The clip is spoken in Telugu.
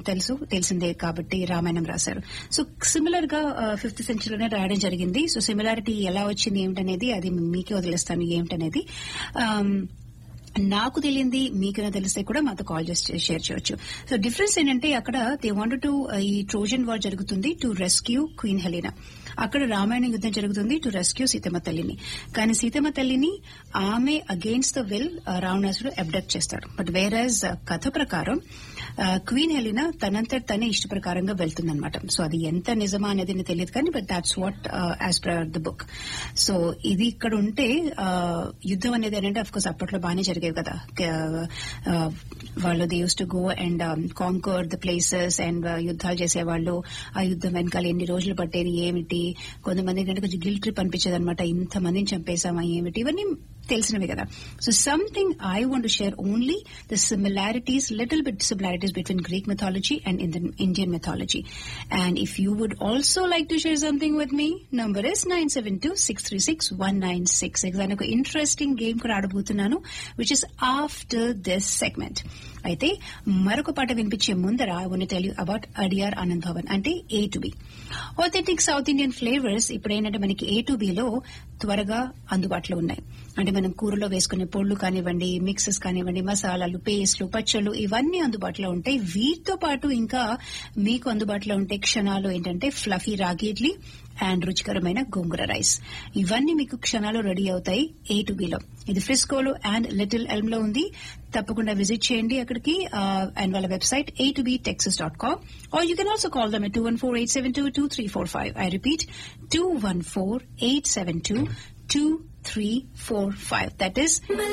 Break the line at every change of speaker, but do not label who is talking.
తెలుసు తెలిసిందే కాబట్టి రామాయణం రాశారు సో సిమిలర్ గా ఫిఫ్త్ సెంచరీలోనే రాయడం జరిగింది సో సిమిలారిటీ ఎలా వచ్చింది ఏమిటనేది అది మీకే వదిలేస్తాను ఏమిటనేది Um, నాకు తెలియంది మీకైనా తెలిస్తే కూడా మాతో కాల్ చేసి షేర్ చేయొచ్చు సో డిఫరెన్స్ ఏంటంటే అక్కడ దే వాంట్ టు ఈ ట్రోజన్ వార్ జరుగుతుంది టు రెస్క్యూ క్వీన్ హెలీనా అక్కడ రామాయణ యుద్ధం జరుగుతుంది టు రెస్క్యూ సీతమ్మ తల్లిని కానీ సీతమ్మ తల్లిని ఆమె against the will Ravanasura abduct చేస్తాడు బట్ వేరాజ్ కథ ప్రకారం క్వీన్ హెలినా తనంతట తనే ఇష్ట ప్రకారంగా వెళ్తుందన్నమాట సో అది ఎంత నిజమా అనేది నాకు తెలియదు కానీ but that's what as per the book so ఇది ఇక్కడ ఉంటే ఆ, యుద్ధం అనేది ఏంటంటే అఫ్ కోర్స్ అప్పట్లో బాగానే జరిగేవి కదా క- ఆ, వాళ్ళు they use to go and conquer the places and యుద్ధాలు చేసేవాళ్ళు ఆ యుద్ధం వెనకాల ఎన్ని రోజులు పట్టేది ఏమిటి కొంతమంది ఏంటంటే కొంచెం గిల్ ట్రిప్ అనిపించేది అనమాట ఇంతమందిని చంపేశామా ఏమిటి ఇవన్నీ తెలిసినవి కదా so something I want share only the similarities little bit similarities between Greek mythology and Indian, Indian mythology. And if you would also like to share something with me, number is 972-636-1966. And ఒక ఇంట్రెస్టింగ్ గేమ్ కూడా ఆడబోతున్నాను which is after this segment అయితే మరొక పాట వినిపించే ముందర I want tell you about Adyar Anand Bhavan అంటే A two B authentic south Indian flavours ఇప్పుడు ఏంటంటే మనకి ఏ టు బిలో త్వరగా అందుబాటులో ఉన్నాయి అంటే మనం కూరలో వేసుకునే పొళ్ళు కానివ్వండి మిక్సెస్ కానివ్వండి మసాలాలు పేస్ట్లు పచ్చళ్ళు ఇవన్నీ అందుబాటులో ఉంటాయి వీటితో పాటు ఇంకా మీకు అందుబాటులో ఉంటే క్షణాలు ఏంటంటే ఫ్లఫీ రాగి ఇడ్లీ అండ్ రుచికరమైన గోంగూర రైస్ ఇవన్నీ మీకు క్షణాలు రెడీ అవుతాయి ఏ టు బిలో ఇది ఫ్రిస్కోలో అండ్ లిటిల్ ఎల్మ్ లో ఉంది తప్పకుండా విజిట్ చేయండి అక్కడికి అండ్ వాళ్ళ website A two B Texas dot com or you can also call them two one four eight seven two two three four five I repeat two one four eight seven two two three four five that is